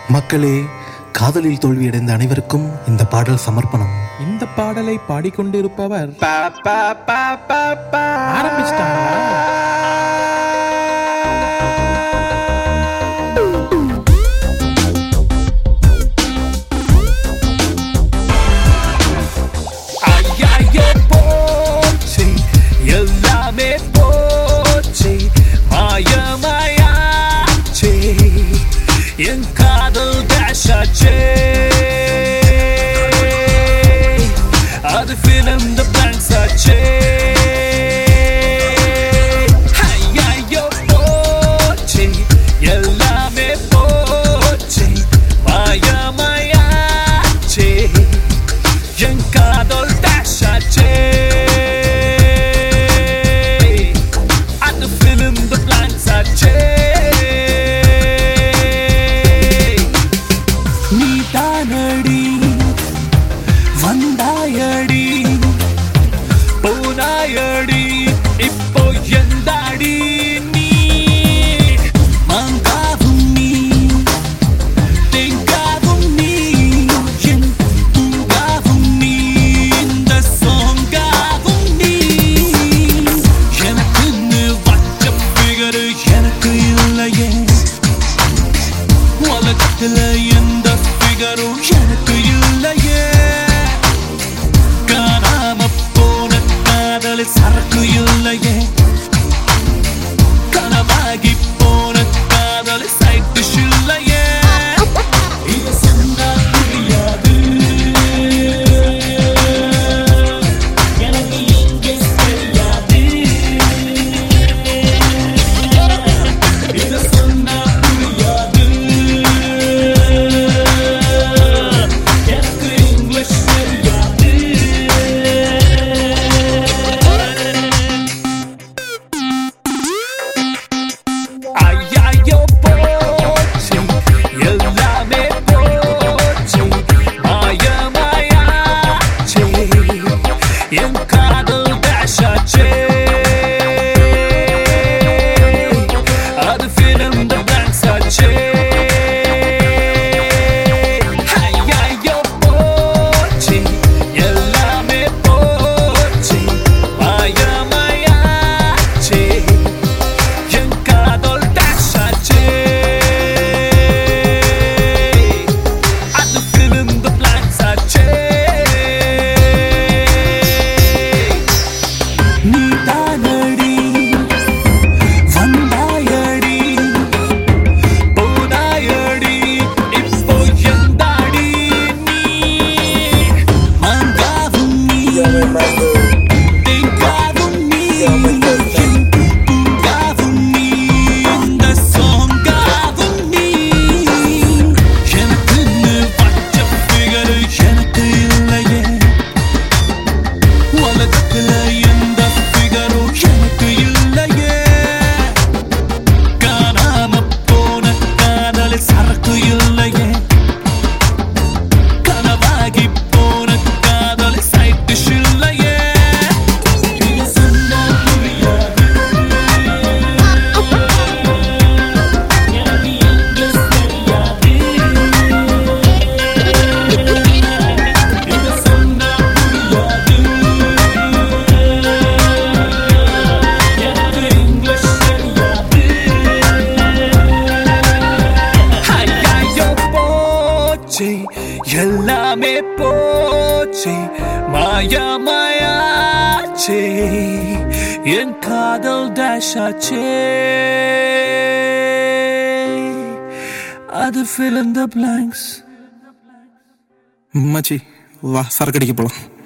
மக்களே காதலில் தோல்வியடைந்த அனைவருக்கும் இந்த பாடல் சமர்ப்பணம் இந்த பாடலை பாடிக்கொண்டிருப்பவர் ஆரம்பிச்சிட்டாங்களா ஐயையோ போச்சு எல்லாமே போச்சு மாயமாயாச்சு என் காதல் டேஷாச்சே அது ஃபிலிம் த பிளாங்க்ஸ் ஆச்சே ஐயையோ போச்சு எல்லாமே போச்சு மாயமாயாச்சு என் காதல் டேஷாச்சே அந்த ஃபிலிம் த பிளான்ஸ் ஆச்சே நீ தானடி வந்தாயடி போனாயடி இப்போ எந்தாடி நீ மாங்காவும் நீ தேங்காவும் நீ என் பூங்காவும் நீ இந்த சோங்காவும் நீ எனக்குன்னு வச்ச பிகரு எனக்கு இல்லையே உலகத்துல எந்த பிகரும் எனக்கு இல்லையே காணாம போன காதல் சரக்கு இல்லையே கனவாகி போன காதல் சைட்டு இல்லையே இது சொன்னா புரியாது எனக்கு இங்கே தெரியாது இது சொன்னா புரியாது எனக்கு இங்கிலீஷ் தெரியாது ஐயையோ போச்சு எல்லாமே போச்சு மாயமாயாச்சு என் காதல் டேஷாச்சே அது ஃபிலிம் த பிளாங்க்ஸ் ஆச்சே ஐயையோ போச்சு எல்லாமே போச்சு மாயமாயாச்சு என் காதல் டேஷாச்சே அது ஃபிலிம் த பிளான்ஸ் ஆச்சே நீ தானடி வந்தாயடி போனாயடி இப்போ எந்தாடி நீ மாங்காவும் நீ தேங்காவும் நீ என் பூங்காவும் நீ இந்த சோங்காவும் நீ எனக்குன்னு வச்ச பிகரு எனக்கு இல்லையே உலகத்துல எந்த பிகரும் எனக்கு இல்லையே காணாம போன காதல் சரக்கு இல்லையே கனவாகி போன காதல் சைட்டு இல்லையே இது சொன்னா புரியாது எனக்கு இங்கிலீஷ் தெரியாது இது சொன்னா புரியாது எனக்கு இங்கிலீஷ் தெரியாது ஐயையோ போச்சு எல்லாமே போச்சு மாயா மாயாச்சே என் காதல் டேஷாச்சே அது fill in the blanks மச்சி வா சரக்கடிக்க போலாம்